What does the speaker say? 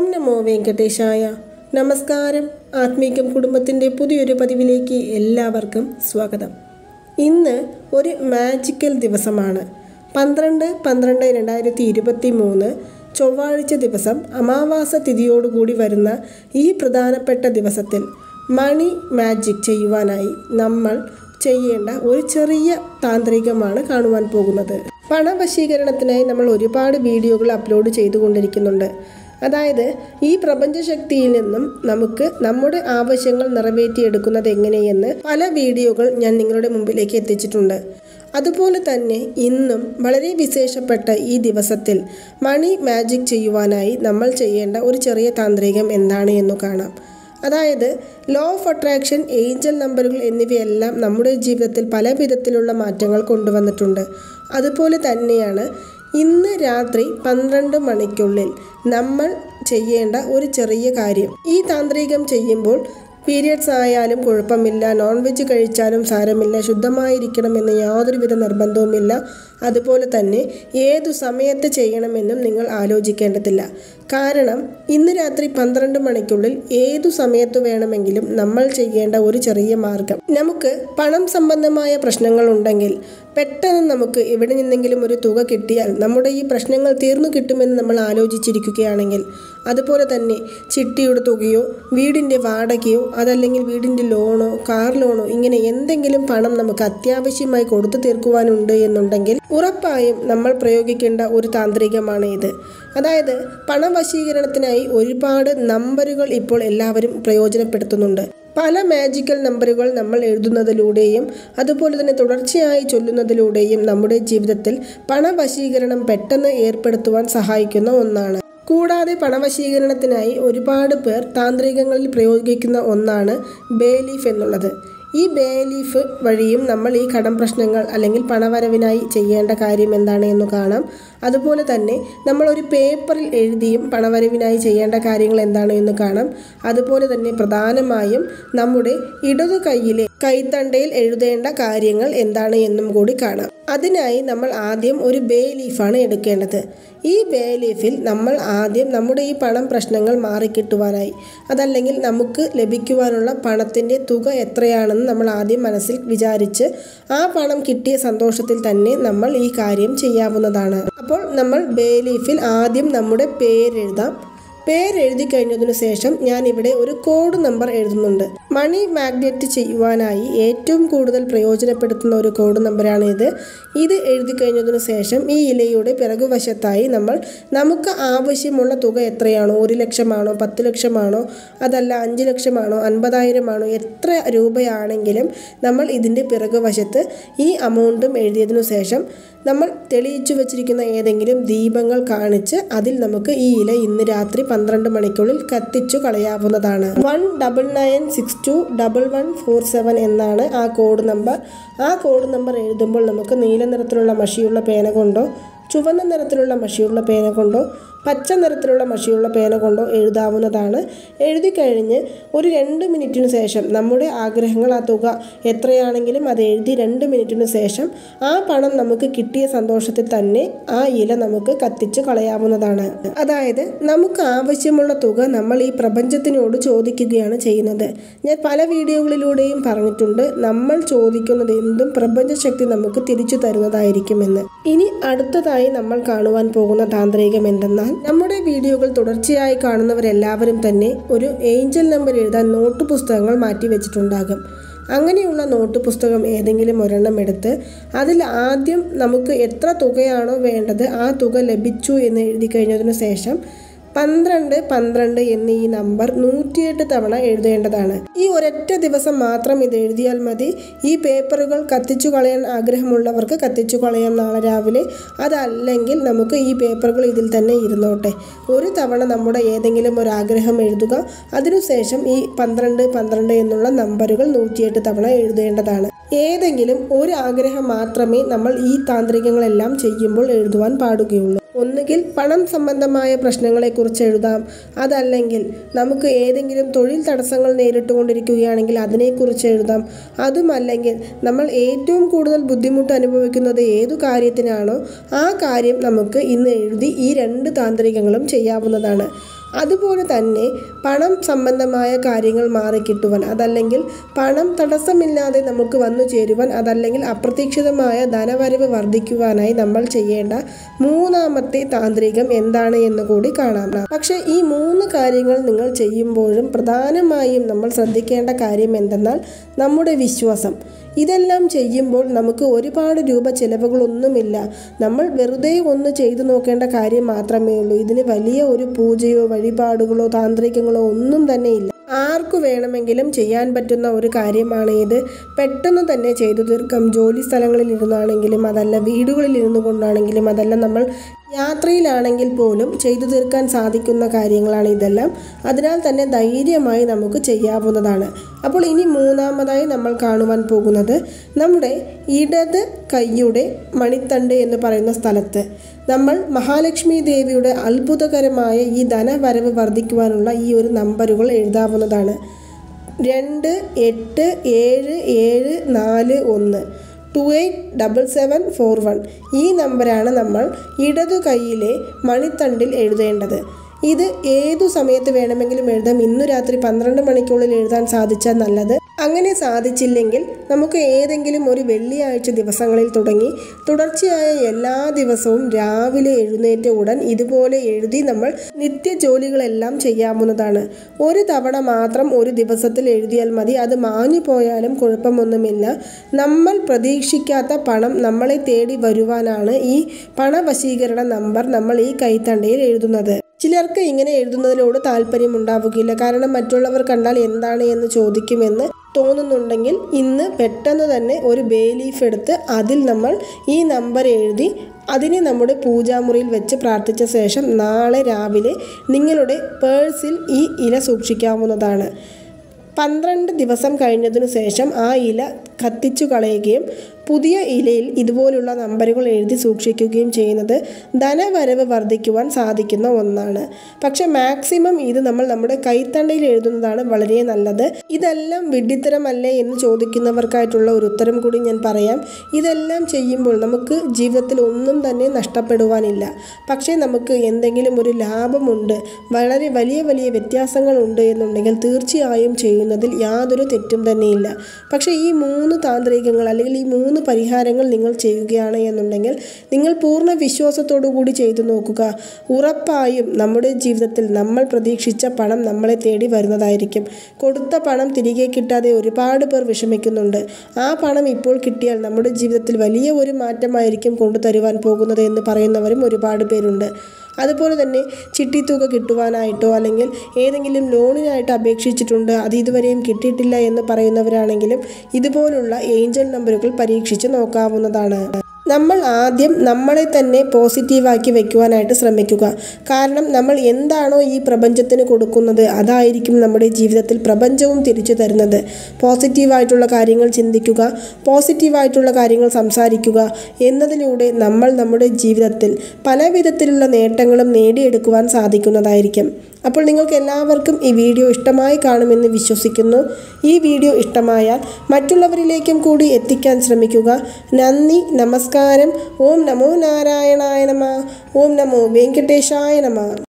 നമോ വെങ്കടേശായ നമസ്കാരം ആത്മീകം കുടുംബത്തിൻ്റെ പുതിയൊരു പതിവിലേക്ക് എല്ലാവർക്കും സ്വാഗതം ഇന്ന് ഒരു മാജിക്കൽ ദിവസമാണ് പന്ത്രണ്ട് പന്ത്രണ്ട് രണ്ടായിരത്തി ഇരുപത്തി മൂന്ന് ചൊവ്വാഴ്ച ദിവസം അമാവാസ തിഥിയോടുകൂടി വരുന്ന ഈ പ്രധാനപ്പെട്ട ദിവസത്തിൽ മണി മാജിക് ചെയ്യുവാനായി നമ്മൾ ചെയ്യേണ്ട ഒരു ചെറിയ താന്ത്രികമാണ് കാണുവാൻ പോകുന്നത് പണവശീകരണത്തിനായി നമ്മൾ ഒരുപാട് വീഡിയോകൾ അപ്ലോഡ് ചെയ്തുകൊണ്ടിരിക്കുന്നുണ്ട് അതായത് ഈ പ്രപഞ്ചശക്തിയിൽ നിന്നും നമുക്ക് നമ്മുടെ ആവശ്യങ്ങൾ നിറവേറ്റിയെടുക്കുന്നത് എങ്ങനെയെന്ന് പല വീഡിയോകൾ ഞാൻ നിങ്ങളുടെ മുമ്പിലേക്ക് എത്തിച്ചിട്ടുണ്ട് അതുപോലെ തന്നെ ഇന്നും വളരെ വിശേഷപ്പെട്ട ഈ ദിവസത്തിൽ മണി മാജിക് ചെയ്യുവാനായി നമ്മൾ ചെയ്യേണ്ട ഒരു ചെറിയ താന്ത്രികം എന്താണ് എന്ന് കാണാം അതായത് ലോ ഓഫ് അട്രാക്ഷൻ ഏഞ്ചൽ നമ്പറുകൾ എന്നിവയെല്ലാം നമ്മുടെ ജീവിതത്തിൽ പല വിധത്തിലുള്ള മാറ്റങ്ങൾ കൊണ്ടുവന്നിട്ടുണ്ട് അതുപോലെ തന്നെയാണ് ഇന്ന് രാത്രി പന്ത്രണ്ട് മണിക്കുള്ളിൽ നമ്മൾ ചെയ്യേണ്ട ഒരു ചെറിയ കാര്യം ഈ താന്ത്രികം ചെയ്യുമ്പോൾ പീരിയഡ്സ് ആയാലും കുഴപ്പമില്ല നോൺ വെജ് കഴിച്ചാലും സാരമില്ല ശുദ്ധമായിരിക്കണമെന്ന് യാതൊരുവിധ നിർബന്ധവുമില്ല അതുപോലെ തന്നെ ഏതു സമയത്ത് ചെയ്യണമെന്നും നിങ്ങൾ ആലോചിക്കേണ്ടതില്ല കാരണം ഇന്ന് രാത്രി പന്ത്രണ്ട് മണിക്കുള്ളിൽ ഏതു സമയത്ത് വേണമെങ്കിലും നമ്മൾ ചെയ്യേണ്ട ഒരു ചെറിയ മാർഗം നമുക്ക് പണം സംബന്ധമായ പ്രശ്നങ്ങൾ ഉണ്ടെങ്കിൽ പെട്ടെന്ന് നമുക്ക് എവിടെ നിന്നെങ്കിലും ഒരു തുക കിട്ടിയാൽ നമ്മുടെ ഈ പ്രശ്നങ്ങൾ തീർന്നു കിട്ടുമെന്ന് നമ്മൾ ആലോചിച്ചിരിക്കുകയാണെങ്കിൽ അതുപോലെ തന്നെ ചിട്ടിയുടെ തുകയോ വീടിൻ്റെ വാടകയോ അതല്ലെങ്കിൽ വീടിൻ്റെ ലോണോ കാർ ലോണോ ഇങ്ങനെ എന്തെങ്കിലും പണം നമുക്ക് അത്യാവശ്യമായി കൊടുത്തു തീർക്കുവാനുണ്ട് എന്നുണ്ടെങ്കിൽ ഉറപ്പായും നമ്മൾ പ്രയോഗിക്കേണ്ട ഒരു താന്ത്രികമാണ് ഇത് അതായത് പണവശീകരണത്തിനായി ഒരുപാട് നമ്പറുകൾ ഇപ്പോൾ എല്ലാവരും പ്രയോജനപ്പെടുത്തുന്നുണ്ട് പല മാജിക്കൽ നമ്പറുകൾ നമ്മൾ എഴുതുന്നതിലൂടെയും അതുപോലെ തന്നെ തുടർച്ചയായി ചൊല്ലുന്നതിലൂടെയും നമ്മുടെ ജീവിതത്തിൽ പണവശീകരണം പെട്ടെന്ന് ഏർപ്പെടുത്തുവാൻ സഹായിക്കുന്ന ഒന്നാണ് കൂടാതെ പണവശീകരണത്തിനായി ഒരുപാട് പേർ താന്ത്രികങ്ങളിൽ പ്രയോഗിക്കുന്ന ഒന്നാണ് ബേലീഫ് എന്നുള്ളത് ഈ ബേലീഫ് വഴിയും നമ്മൾ ഈ കടം പ്രശ്നങ്ങൾ അല്ലെങ്കിൽ പണവരവിനായി ചെയ്യേണ്ട കാര്യം എന്താണ് എന്ന് കാണാം അതുപോലെ തന്നെ നമ്മൾ ഒരു പേപ്പറിൽ എഴുതിയും പണവരവിനായി ചെയ്യേണ്ട കാര്യങ്ങൾ എന്താണ് എന്ന് കാണാം അതുപോലെ തന്നെ പ്രധാനമായും നമ്മുടെ ഇടതു കൈയിലെ കൈത്തണ്ടയിൽ എഴുതേണ്ട കാര്യങ്ങൾ എന്താണ് എന്നും കൂടി കാണാം അതിനായി നമ്മൾ ആദ്യം ഒരു ബേ ലീഫാണ് എടുക്കേണ്ടത് ഈ ബേ ലീഫിൽ നമ്മൾ ആദ്യം നമ്മുടെ ഈ പണം പ്രശ്നങ്ങൾ മാറിക്കിട്ടുവാനായി അതല്ലെങ്കിൽ നമുക്ക് ലഭിക്കുവാനുള്ള പണത്തിൻ്റെ തുക എത്രയാണെന്ന് നമ്മൾ ആദ്യം മനസ്സിൽ വിചാരിച്ച് ആ പണം കിട്ടിയ സന്തോഷത്തിൽ തന്നെ നമ്മൾ ഈ കാര്യം ചെയ്യാവുന്നതാണ് അപ്പോൾ നമ്മൾ ബേ ലീഫിൽ ആദ്യം നമ്മുടെ പേരെഴുതാം പേരെഴുതി കഴിഞ്ഞതിനു ശേഷം ഞാൻ ഇവിടെ ഒരു കോഡ് നമ്പർ എഴുതുന്നുണ്ട് മണി മാഗ്നറ്റ് ചെയ്യുവാനായി ഏറ്റവും കൂടുതൽ പ്രയോജനപ്പെടുത്തുന്ന ഒരു കോഡ് നമ്പറാണ് ഇത് ഇത് എഴുതി കഴിഞ്ഞതിനു ശേഷം ഈ ഇലയുടെ പിറകുവശത്തായി നമ്മൾ നമുക്ക് ആവശ്യമുള്ള തുക എത്രയാണോ ഒരു ലക്ഷമാണോ പത്ത് ലക്ഷമാണോ അതല്ല അഞ്ച് ലക്ഷമാണോ അൻപതായിരമാണോ എത്ര രൂപയാണെങ്കിലും നമ്മൾ ഇതിൻ്റെ പിറകുവശത്ത് ഈ അമൗണ്ടും എഴുതിയതിനു ശേഷം നമ്മൾ തെളിയിച്ചു വച്ചിരിക്കുന്ന ഏതെങ്കിലും ദീപങ്ങൾ കാണിച്ച് അതിൽ നമുക്ക് ഈ ഇല ഇന്ന് രാത്രി പന്ത്രണ്ട് മണിക്കുള്ളിൽ കത്തിച്ചു കളയാവുന്നതാണ് one double nine six two double one four seven എന്നാണ് ആ കോഡ് നമ്പർ ആ കോഡ് നമ്പർ എഴുതുമ്പോൾ നമുക്ക് നീല നിറത്തിലുള്ള മഷിയുള്ള പേന കൊണ്ടോ ചുവന്ന നിറത്തിലുള്ള മഷിയുള്ള പേന കൊണ്ടോ പച്ച നിറത്തിലുള്ള മഷിയുള്ള പേന കൊണ്ടോ എഴുതാവുന്നതാണ് എഴുതി കഴിഞ്ഞ് ഒരു രണ്ട് മിനിറ്റിന് ശേഷം നമ്മുടെ ആഗ്രഹങ്ങൾ ആ തുക എത്രയാണെങ്കിലും അത് എഴുതി രണ്ട് മിനിറ്റിന് ശേഷം ആ പണം നമുക്ക് കിട്ടിയ സന്തോഷത്തിൽ തന്നെ ആ ഇല നമുക്ക് കത്തിച്ച് കളയാവുന്നതാണ് അതായത് നമുക്ക് ആവശ്യമുള്ള തുക നമ്മൾ ഈ പ്രപഞ്ചത്തിനോട് ചോദിക്കുകയാണ് ചെയ്യുന്നത് ഞാൻ പല വീഡിയോകളിലൂടെയും പറഞ്ഞിട്ടുണ്ട് നമ്മൾ ചോദിക്കുന്നത് എന്തും പ്രപഞ്ചശക്തി നമുക്ക് തിരിച്ചു തരുന്നതായിരിക്കുമെന്ന് ഇനി അടുത്തതായി നമ്മൾ കാണുവാൻ പോകുന്ന താന്ത്രികം എന്തെന്നാൽ നമ്മുടെ വീഡിയോകൾ തുടർച്ചയായി കാണുന്നവരെല്ലാവരും തന്നെ ഒരു ഏഞ്ചൽ നമ്പർ എഴുതാൻ നോട്ട് പുസ്തകങ്ങൾ മാറ്റി വെച്ചിട്ടുണ്ടാകും അങ്ങനെയുള്ള നോട്ട് പുസ്തകം ഏതെങ്കിലും ഒരെണ്ണം എടുത്ത് അതിൽ ആദ്യം നമുക്ക് എത്ര തുകയാണോ വേണ്ടത് ആ തുക ലഭിച്ചു എന്ന് എഴുതി കഴിഞ്ഞതിനു ശേഷം പന്ത്രണ്ട് പന്ത്രണ്ട് എന്നീ ഈ നമ്പർ നൂറ്റിയെട്ട് തവണ എഴുതേണ്ടതാണ് ഈ ഒരൊറ്റ ദിവസം മാത്രം ഇത് എഴുതിയാൽ മതി ഈ പേപ്പറുകൾ കത്തിച്ചു കളയാൻ ആഗ്രഹമുള്ളവർക്ക് കത്തിച്ചു കളയാം നാളെ രാവിലെ അതല്ലെങ്കിൽ നമുക്ക് ഈ പേപ്പറുകൾ ഇതിൽ തന്നെ ഇരുന്നോട്ടെ ഒരു തവണ നമ്മുടെ ഏതെങ്കിലും ഒരു ആഗ്രഹം എഴുതുക അതിനുശേഷം ഈ പന്ത്രണ്ട് പന്ത്രണ്ട് എന്നുള്ള നമ്പറുകൾ നൂറ്റിയെട്ട് തവണ എഴുതേണ്ടതാണ് ഏതെങ്കിലും ഒരു ആഗ്രഹം മാത്രമേ നമ്മൾ ഈ താന്ത്രികങ്ങളെല്ലാം ചെയ്യുമ്പോൾ എഴുതുവാൻ പാടുകയുള്ളൂ ഒന്നുകിൽ പണം സംബന്ധമായ പ്രശ്നങ്ങളെക്കുറിച്ച് എഴുതാം അതല്ലെങ്കിൽ നമുക്ക് ഏതെങ്കിലും തൊഴിൽ തടസ്സങ്ങൾ നേരിട്ടുകൊണ്ടിരിക്കുകയാണെങ്കിൽ അതിനെക്കുറിച്ച് എഴുതാം അതുമല്ലെങ്കിൽ നമ്മൾ ഏറ്റവും കൂടുതൽ ബുദ്ധിമുട്ട് അനുഭവിക്കുന്നത് ഏതു കാര്യത്തിനാണോ ആ കാര്യം നമുക്ക് ഇന്ന് എഴുതി ഈ രണ്ട് താന്ത്രികങ്ങളും ചെയ്യാവുന്നതാണ് അതുപോലെ തന്നെ പണം സംബന്ധമായ കാര്യങ്ങൾ മാറിക്കിട്ടുവാൻ അതല്ലെങ്കിൽ പണം തടസ്സമില്ലാതെ നമുക്ക് വന്നു ചേരുവാൻ അതല്ലെങ്കിൽ അപ്രതീക്ഷിതമായ ധനവരവ് വർദ്ധിക്കുവാനായി നമ്മൾ ചെയ്യേണ്ട മൂന്നാമത്തെ താന്ത്രികം എന്താണ് എന്ന് കൂടി കാണാം പക്ഷേ ഈ മൂന്ന് കാര്യങ്ങൾ നിങ്ങൾ ചെയ്യുമ്പോഴും പ്രധാനമായും നമ്മൾ ശ്രദ്ധിക്കേണ്ട കാര്യം എന്തെന്നാൽ നമ്മുടെ വിശ്വാസം ഇതെല്ലാം ചെയ്യുമ്പോൾ നമുക്ക് ഒരുപാട് രൂപ ചിലവുകളൊന്നുമില്ല നമ്മൾ വെറുതെ ഒന്ന് ചെയ്തു നോക്കേണ്ട കാര്യം മാത്രമേ ഉള്ളൂ ഇതിന് വലിയ ഒരു പൂജയോ വഴിപാടുകളോ താന്ത്രികങ്ങളോ ഒന്നും തന്നെ ഇല്ല ആർക്കു വേണമെങ്കിലും ചെയ്യാൻ പറ്റുന്ന ഒരു കാര്യമാണ് ഇത് പെട്ടെന്ന് തന്നെ ചെയ്തു തീർക്കാം ജോലി സ്ഥലങ്ങളിൽ ഇരുന്നാണെങ്കിലും അതല്ല വീടുകളിൽ ഇരുന്നു കൊണ്ടാണെങ്കിലും അതല്ല നമ്മൾ യാത്രയിലാണെങ്കിൽ പോലും ചെയ്തു തീർക്കാൻ സാധിക്കുന്ന കാര്യങ്ങളാണ് ഇതെല്ലാം അതിനാൽ തന്നെ ധൈര്യമായി നമുക്ക് ചെയ്യാവുന്നതാണ് അപ്പോൾ ഇനി മൂന്നാമതായി നമ്മൾ കാണുവാൻ പോകുന്നത് നമ്മുടെ ഇടത് കൈയുടെ മണിത്തണ്ട് എന്ന് പറയുന്ന സ്ഥലത്ത് നമ്മൾ മഹാലക്ഷ്മി ദേവിയുടെ അത്ഭുതകരമായ ഈ ധനവരവ് വർദ്ധിക്കുവാനുള്ള ഈ ഒരു നമ്പറുകൾ എഴുതാവുന്നതാണ് രണ്ട് എട്ട് ഏഴ് ഏഴ് നാല് ഒന്ന് two eight double seven four one ഈ നമ്പറാണ് നമ്മൾ ഇടതു കൈയിലെ മണിത്തണ്ടിൽ എഴുതേണ്ടത് ഇത് ഏതു സമയത്ത് വേണമെങ്കിലും എഴുതാം ഇന്നു രാത്രി പന്ത്രണ്ട് മണിക്കുള്ളിൽ എഴുതാൻ സാധിച്ചാൽ നല്ലത് അങ്ങനെ സാധിച്ചില്ലെങ്കിൽ നമുക്ക് ഏതെങ്കിലും ഒരു വെള്ളിയാഴ്ച ദിവസങ്ങളിൽ തുടങ്ങി തുടർച്ചയായ എല്ലാ ദിവസവും രാവിലെ എഴുന്നേറ്റ ഉടൻ ഇതുപോലെ എഴുതി നമ്മൾ നിത്യ ജോലികളെല്ലാം ചെയ്യാവുന്നതാണ് ഒരു തവണ മാത്രം ഒരു ദിവസത്തിൽ എഴുതിയാൽ മതി അത് മാഞ്ഞു പോയാലും കുഴപ്പമൊന്നുമില്ല നമ്മൾ പ്രതീക്ഷിക്കാത്ത പണം നമ്മളെ തേടി വരുവാനാണ് ഈ പണവശീകരണ നമ്പർ നമ്മൾ ഈ കൈത്തണ്ടയിൽ എഴുതുന്നത് ചിലർക്ക് ഇങ്ങനെ എഴുതുന്നതിനോട് താല്പര്യം ഉണ്ടാവുകയില്ല കാരണം മറ്റുള്ളവർ കണ്ടാൽ എന്താണ് എന്ന് ചോദിക്കുമെന്ന് തോന്നുന്നുണ്ടെങ്കിൽ ഇന്ന് പെട്ടെന്ന് തന്നെ ഒരു ബേ ലീഫ് എടുത്ത് അതിൽ നമ്മൾ ഈ നമ്പർ എഴുതി അതിനെ നമ്മുടെ പൂജാമുറിയിൽ വെച്ച് പ്രാർത്ഥിച്ച ശേഷം നാളെ രാവിലെ നിങ്ങളുടെ പേഴ്സിൽ ഈ ഇല സൂക്ഷിക്കാവുന്നതാണ് പന്ത്രണ്ട് ദിവസം കഴിഞ്ഞതിനു ശേഷം ആ ഇല കത്തിച്ചു കളയുകയും പുതിയ ഇലയിൽ ഇതുപോലുള്ള നമ്പറുകൾ എഴുതി സൂക്ഷിക്കുകയും ചെയ്യുന്നത് ധനവരവ് വർദ്ധിക്കുവാൻ സാധിക്കുന്ന ഒന്നാണ് പക്ഷെ മാക്സിമം ഇത് നമ്മൾ നമ്മുടെ കൈത്തണ്ടയിൽ എഴുതുന്നതാണ് വളരെ നല്ലത് ഇതെല്ലാം വിഡ്ഢിത്തരമല്ലേ എന്ന് ചോദിക്കുന്നവർക്കായിട്ടുള്ള ഒരു ഉത്തരം കൂടി ഞാൻ പറയാം ഇതെല്ലാം ചെയ്യുമ്പോൾ നമുക്ക് ജീവിതത്തിൽ ഒന്നും തന്നെ നഷ്ടപ്പെടുവാനില്ല പക്ഷേ നമുക്ക് എന്തെങ്കിലും ഒരു ലാഭമുണ്ട് വളരെ വലിയ വലിയ വ്യത്യാസങ്ങളുണ്ട് എന്നുണ്ടെങ്കിൽ തീർച്ചയായും ചെയ്യുന്നതിൽ യാതൊരു തെറ്റും തന്നെയില്ല പക്ഷേ ഈ മൂന്ന് താന്ത്രികങ്ങൾ അല്ലെങ്കിൽ ഈ മൂന്ന് പരിഹാരങ്ങൾ നിങ്ങൾ ചെയ്യുകയാണ് എന്നുണ്ടെങ്കിൽ നിങ്ങൾ പൂർണ്ണ വിശ്വാസത്തോടു കൂടി ചെയ്തു നോക്കുക ഉറപ്പായും നമ്മുടെ ജീവിതത്തിൽ നമ്മൾ പ്രതീക്ഷിച്ച പണം നമ്മളെ തേടി വരുന്നതായിരിക്കും കൊടുത്ത പണം തിരികെ കിട്ടാതെ ഒരുപാട് പേർ വിഷമിക്കുന്നുണ്ട് ആ പണം ഇപ്പോൾ കിട്ടിയാൽ നമ്മുടെ ജീവിതത്തിൽ വലിയ ഒരു മാറ്റമായിരിക്കും കൊണ്ടുതരുവാൻ പോകുന്നത് എന്ന് പറയുന്നവരും ഒരുപാട് പേരുണ്ട് അതുപോലെ തന്നെ ചിട്ടിത്തുക കിട്ടുവാനായിട്ടോ അല്ലെങ്കിൽ ഏതെങ്കിലും ലോണിനായിട്ട് അപേക്ഷിച്ചിട്ടുണ്ട് അത് ഇതുവരെയും കിട്ടിയിട്ടില്ല എന്ന് പറയുന്നവരാണെങ്കിലും ഇതുപോലുള്ള ഏഞ്ചൽ നമ്പറുകൾ പരീക്ഷിച്ച് നോക്കാവുന്നതാണ് നമ്മൾ ആദ്യം നമ്മളെ തന്നെ പോസിറ്റീവാക്കി വെക്കുവാനായിട്ട് ശ്രമിക്കുക കാരണം നമ്മൾ എന്താണോ ഈ പ്രപഞ്ചത്തിന് കൊടുക്കുന്നത് അതായിരിക്കും നമ്മുടെ ജീവിതത്തിൽ പ്രപഞ്ചവും തിരിച്ചു തരുന്നത് പോസിറ്റീവായിട്ടുള്ള കാര്യങ്ങൾ ചിന്തിക്കുക പോസിറ്റീവായിട്ടുള്ള കാര്യങ്ങൾ സംസാരിക്കുക എന്നതിലൂടെ നമ്മൾ നമ്മുടെ ജീവിതത്തിൽ പല വിധത്തിലുള്ള നേട്ടങ്ങളും നേടിയെടുക്കുവാൻ സാധിക്കുന്നതായിരിക്കും അപ്പോൾ നിങ്ങൾക്ക് എല്ലാവർക്കും ഈ വീഡിയോ ഇഷ്ടമായി കാണുമെന്ന് വിശ്വസിക്കുന്നു ഈ വീഡിയോ ഇഷ്ടമായാൽ മറ്റുള്ളവരിലേക്കും കൂടി എത്തിക്കാൻ ശ്രമിക്കുക നന്ദി നമസ്കാരം ഓം നമോ നാരായണായ നമ ഓം നമോ വെങ്കടേശായ നമ